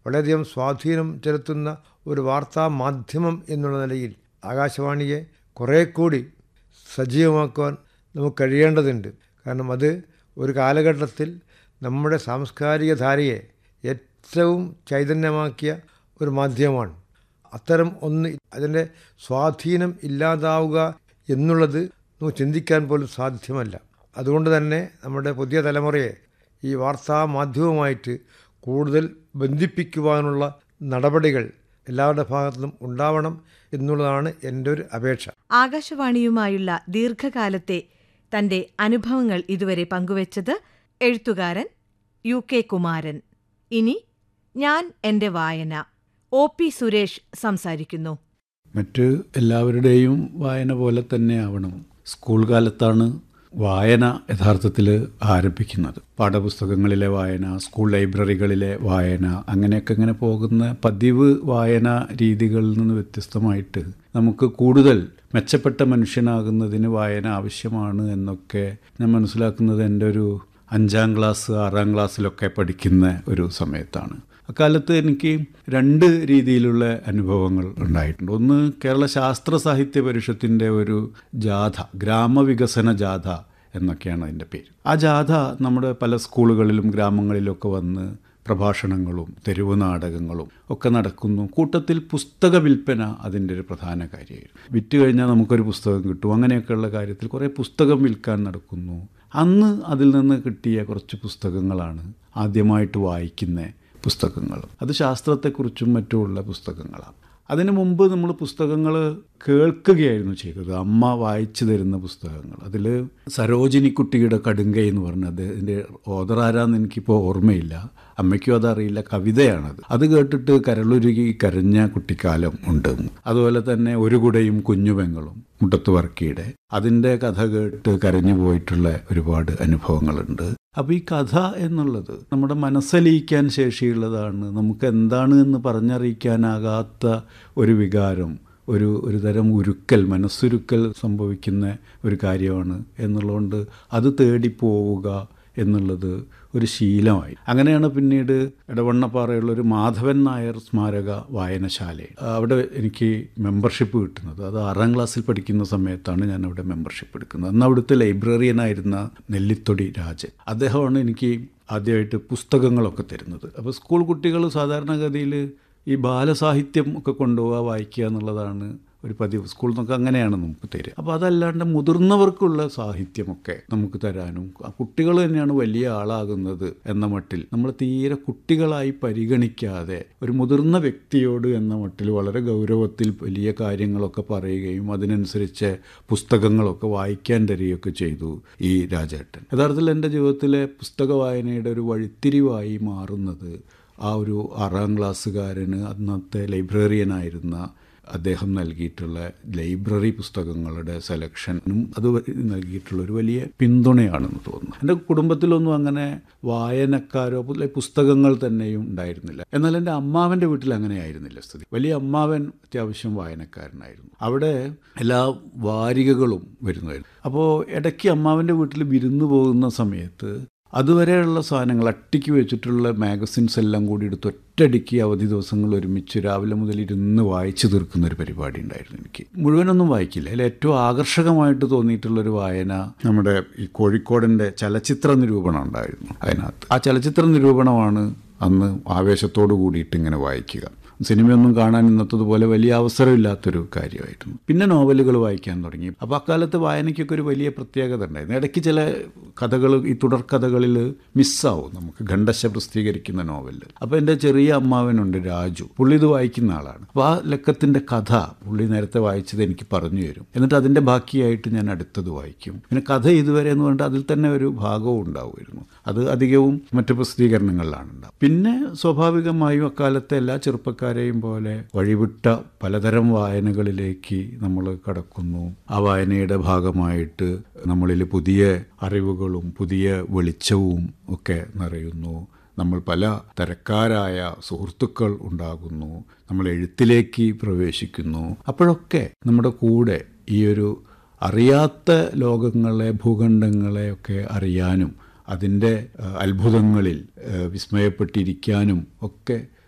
വളരെയധികം സ്വാധീനം ചെലുത്തുന്ന ഒരു വാർത്താ മാധ്യമം എന്നുള്ള നിലയിൽ ആകാശവാണിയെ കുറേ കൂടി സജീവമാക്കുവാൻ നമുക്ക് കഴിയേണ്ടതുണ്ട് കാരണം അത് ഒരു കാലഘട്ടത്തിൽ നമ്മുടെ സാംസ്കാരിക ധാരയെ ഏറ്റവും ചൈതന്യമാക്കിയ ഒരു മാധ്യമമാണ് അത്തരം ഒന്ന് അതിൻ്റെ സ്വാധീനം ഇല്ലാതാവുക എന്നുള്ളത് നമുക്ക് ചിന്തിക്കാൻ പോലും സാധ്യമല്ല അതുകൊണ്ട് തന്നെ നമ്മുടെ പുതിയ തലമുറയെ ഈ വാർത്താ മാധ്യമവുമായിട്ട് കൂടുതൽ ബന്ധിപ്പിക്കുവാനുള്ള നടപടികൾ എല്ലാവരുടെ ഭാഗത്തുനിന്നും ഉണ്ടാവണം എന്നുള്ളതാണ് എൻ്റെ ഒരു അപേക്ഷ ആകാശവാണിയുമായുള്ള ദീർഘകാലത്തെ തന്റെ അനുഭവങ്ങൾ ഇതുവരെ പങ്കുവച്ചത് എഴുത്തുകാരൻ യു കെ കുമാരൻ ഇനി ഞാൻ എന്റെ വായന ഒ പി സുരേഷ് സംസാരിക്കുന്നു മറ്റ് എല്ലാവരുടെയും വായന പോലെ തന്നെ ആവണം സ്കൂൾ കാലത്താണ് വായന യഥാർത്ഥത്തിൽ ആരംഭിക്കുന്നത് പാഠപുസ്തകങ്ങളിലെ വായന സ്കൂൾ ലൈബ്രറികളിലെ വായന അങ്ങനെയൊക്കെ ഇങ്ങനെ പോകുന്ന പതിവ് വായന രീതികളിൽ നിന്ന് വ്യത്യസ്തമായിട്ട് നമുക്ക് കൂടുതൽ മെച്ചപ്പെട്ട മനുഷ്യനാകുന്നതിന് വായന ആവശ്യമാണ് എന്നൊക്കെ ഞാൻ മനസ്സിലാക്കുന്നത് എൻ്റെ ഒരു അഞ്ചാം ക്ലാസ് ആറാം ക്ലാസ്സിലൊക്കെ പഠിക്കുന്ന ഒരു സമയത്താണ് അക്കാലത്ത് എനിക്ക് രണ്ട് രീതിയിലുള്ള അനുഭവങ്ങൾ ഉണ്ടായിട്ടുണ്ട് ഒന്ന് കേരള ശാസ്ത്ര സാഹിത്യ പരിഷത്തിൻ്റെ ഒരു ജാഥ ഗ്രാമവികസന ജാഥ എന്നൊക്കെയാണ് അതിൻ്റെ പേര് ആ ജാഥ നമ്മുടെ പല സ്കൂളുകളിലും ഗ്രാമങ്ങളിലൊക്കെ വന്ന് പ്രഭാഷണങ്ങളും തെരുവ് നാടകങ്ങളും ഒക്കെ നടക്കുന്നു കൂട്ടത്തിൽ പുസ്തക വിൽപ്പന അതിൻ്റെ ഒരു പ്രധാന കാര്യമായിരുന്നു വിറ്റ് കഴിഞ്ഞാൽ നമുക്കൊരു പുസ്തകം കിട്ടും അങ്ങനെയൊക്കെയുള്ള കാര്യത്തിൽ കുറേ പുസ്തകം വിൽക്കാൻ നടക്കുന്നു അന്ന് അതിൽ നിന്ന് കിട്ടിയ കുറച്ച് പുസ്തകങ്ങളാണ് ആദ്യമായിട്ട് വായിക്കുന്ന പുസ്തകങ്ങൾ അത് ശാസ്ത്രത്തെക്കുറിച്ചും മറ്റുമുള്ള പുസ്തകങ്ങളാണ് അതിനു മുമ്പ് നമ്മൾ പുസ്തകങ്ങൾ കേൾക്കുകയായിരുന്നു ചെയ്തത് അമ്മ വായിച്ചു തരുന്ന പുസ്തകങ്ങൾ അതിൽ സരോജിനിക്കുട്ടിയുടെ കടുങ്കൈ എന്ന് പറഞ്ഞത് അതിൻ്റെ ഓതറാരാന്ന് എനിക്കിപ്പോൾ ഓർമ്മയില്ല അമ്മയ്ക്കും അതറിയില്ല കവിതയാണത് അത് കേട്ടിട്ട് കരളുരുകി കരഞ്ഞ കുട്ടിക്കാലം ഉണ്ട് അതുപോലെ തന്നെ ഒരു കുടയും കുഞ്ഞുപെങ്ങളും മുട്ടത്ത് വർക്കിയുടെ അതിൻ്റെ കഥ കേട്ട് കരഞ്ഞു പോയിട്ടുള്ള ഒരുപാട് അനുഭവങ്ങളുണ്ട് അപ്പോൾ ഈ കഥ എന്നുള്ളത് നമ്മുടെ മനസ്സലിയിക്കാൻ ശേഷിയുള്ളതാണ് നമുക്ക് എന്താണ് എന്ന് പറഞ്ഞറിയിക്കാനാകാത്ത ഒരു വികാരം ഒരു ഒരു തരം ഉരുക്കൽ മനസ്സുരുക്കൽ സംഭവിക്കുന്ന ഒരു കാര്യമാണ് എന്നുള്ളതുകൊണ്ട് അത് തേടിപ്പോവുക എന്നുള്ളത് ഒരു ശീലമായി അങ്ങനെയാണ് പിന്നീട് ഇടവണ്ണപ്പാറയുള്ള ഒരു മാധവൻ നായർ സ്മാരക വായനശാല അവിടെ എനിക്ക് മെമ്പർഷിപ്പ് കിട്ടുന്നത് അത് ആറാം ക്ലാസ്സിൽ പഠിക്കുന്ന സമയത്താണ് ഞാൻ അവിടെ മെമ്പർഷിപ്പ് എടുക്കുന്നത് അന്ന് അവിടുത്തെ ലൈബ്രറിയനായിരുന്ന നെല്ലിത്തൊടി രാജൻ അദ്ദേഹമാണ് എനിക്ക് ആദ്യമായിട്ട് പുസ്തകങ്ങളൊക്കെ തരുന്നത് അപ്പോൾ സ്കൂൾ കുട്ടികൾ സാധാരണഗതിയിൽ ഈ ബാലസാഹിത്യം ഒക്കെ കൊണ്ടുപോവുക വായിക്കുക എന്നുള്ളതാണ് ഒരു പതിവ് സ്കൂളിൽ നിന്നൊക്കെ അങ്ങനെയാണ് നമുക്ക് തരിക അപ്പോൾ അതല്ലാണ്ട് മുതിർന്നവർക്കുള്ള സാഹിത്യമൊക്കെ നമുക്ക് തരാനും കുട്ടികൾ തന്നെയാണ് വലിയ ആളാകുന്നത് എന്ന മട്ടിൽ നമ്മൾ തീരെ കുട്ടികളായി പരിഗണിക്കാതെ ഒരു മുതിർന്ന വ്യക്തിയോട് എന്ന മട്ടിൽ വളരെ ഗൗരവത്തിൽ വലിയ കാര്യങ്ങളൊക്കെ പറയുകയും അതിനനുസരിച്ച് പുസ്തകങ്ങളൊക്കെ വായിക്കാൻ തരികയൊക്കെ ചെയ്തു ഈ രാജേട്ടൻ യഥാർത്ഥത്തിൽ എൻ്റെ ജീവിതത്തിലെ പുസ്തക വായനയുടെ ഒരു വഴിത്തിരിവായി മാറുന്നത് ആ ഒരു ആറാം ക്ലാസ്സുകാരന് അന്നത്തെ ലൈബ്രറിയനായിരുന്ന അദ്ദേഹം നൽകിയിട്ടുള്ള ലൈബ്രറി പുസ്തകങ്ങളുടെ സെലക്ഷനും അത് നൽകിയിട്ടുള്ള ഒരു വലിയ പിന്തുണയാണെന്ന് തോന്നുന്നു എൻ്റെ കുടുംബത്തിലൊന്നും അങ്ങനെ വായനക്കാരോ പുസ്തകങ്ങൾ തന്നെയും ഉണ്ടായിരുന്നില്ല എന്നാൽ എൻ്റെ അമ്മാവൻ്റെ വീട്ടിൽ അങ്ങനെ ആയിരുന്നില്ല സ്ഥിതി വലിയ അമ്മാവൻ അത്യാവശ്യം വായനക്കാരനായിരുന്നു അവിടെ എല്ലാ വാരികകളും വരുന്നതായിരുന്നു അപ്പോൾ ഇടയ്ക്ക് അമ്മാവൻ്റെ വീട്ടിൽ വിരുന്നു പോകുന്ന സമയത്ത് അതുവരെയുള്ള സാധനങ്ങൾ അട്ടിക്ക് വെച്ചിട്ടുള്ള മാഗസിൻസ് എല്ലാം കൂടി എടുത്ത് ഒറ്റയടിക്ക് അവധി ദിവസങ്ങൾ ഒരുമിച്ച് രാവിലെ മുതൽ ഇരുന്ന് വായിച്ചു തീർക്കുന്ന ഒരു പരിപാടി ഉണ്ടായിരുന്നു എനിക്ക് മുഴുവനൊന്നും വായിക്കില്ല അതിൽ ഏറ്റവും ആകർഷകമായിട്ട് തോന്നിയിട്ടുള്ളൊരു വായന നമ്മുടെ ഈ കോഴിക്കോടിൻ്റെ ചലച്ചിത്ര നിരൂപണം ഉണ്ടായിരുന്നു അതിനകത്ത് ആ ചലച്ചിത്ര നിരൂപണമാണ് അന്ന് ആവേശത്തോടു കൂടിയിട്ട് ഇങ്ങനെ വായിക്കുക സിനിമയൊന്നും കാണാൻ ഇന്നത്തതുപോലെ വലിയ അവസരമില്ലാത്തൊരു കാര്യമായിരുന്നു പിന്നെ നോവലുകൾ വായിക്കാൻ തുടങ്ങി അപ്പോൾ അക്കാലത്ത് വായനയ്ക്കൊക്കെ ഒരു വലിയ പ്രത്യേകത ഉണ്ടായിരുന്നു ഇടയ്ക്ക് ചില കഥകൾ ഈ തുടർക്കഥകളിൽ മിസ്സാവും നമുക്ക് ഖണ്ഡശ പ്രസിദ്ധീകരിക്കുന്ന നോവലിൽ അപ്പോൾ എൻ്റെ ചെറിയ അമ്മാവനുണ്ട് രാജു പുള്ളി ഇത് വായിക്കുന്ന ആളാണ് അപ്പോൾ ആ ലക്കത്തിൻ്റെ കഥ പുള്ളി നേരത്തെ വായിച്ചത് എനിക്ക് പറഞ്ഞു തരും എന്നിട്ട് അതിൻ്റെ ബാക്കിയായിട്ട് ഞാൻ അടുത്തത് വായിക്കും പിന്നെ കഥ ഇതുവരെ എന്ന് പറഞ്ഞിട്ട് അതിൽ തന്നെ ഒരു ഭാഗവും ഉണ്ടാവുമായിരുന്നു അത് അധികവും മറ്റു പ്രസിദ്ധീകരണങ്ങളിലാണ് ഉണ്ടാവും പിന്നെ സ്വാഭാവികമായും അക്കാലത്തെ എല്ലാ ചെറുപ്പക്കാരും ആൾക്കാരെയും പോലെ വഴിവിട്ട പലതരം വായനകളിലേക്ക് നമ്മൾ കടക്കുന്നു ആ വായനയുടെ ഭാഗമായിട്ട് നമ്മളിൽ പുതിയ അറിവുകളും പുതിയ വെളിച്ചവും ഒക്കെ നിറയുന്നു നമ്മൾ പല തരക്കാരായ സുഹൃത്തുക്കൾ ഉണ്ടാകുന്നു നമ്മൾ എഴുത്തിലേക്ക് പ്രവേശിക്കുന്നു അപ്പോഴൊക്കെ നമ്മുടെ കൂടെ ഈ ഒരു അറിയാത്ത ലോകങ്ങളെ ഭൂഖണ്ഡങ്ങളെ ഒക്കെ അറിയാനും അതിൻ്റെ അത്ഭുതങ്ങളിൽ വിസ്മയപ്പെട്ടിരിക്കാനും ഒക്കെ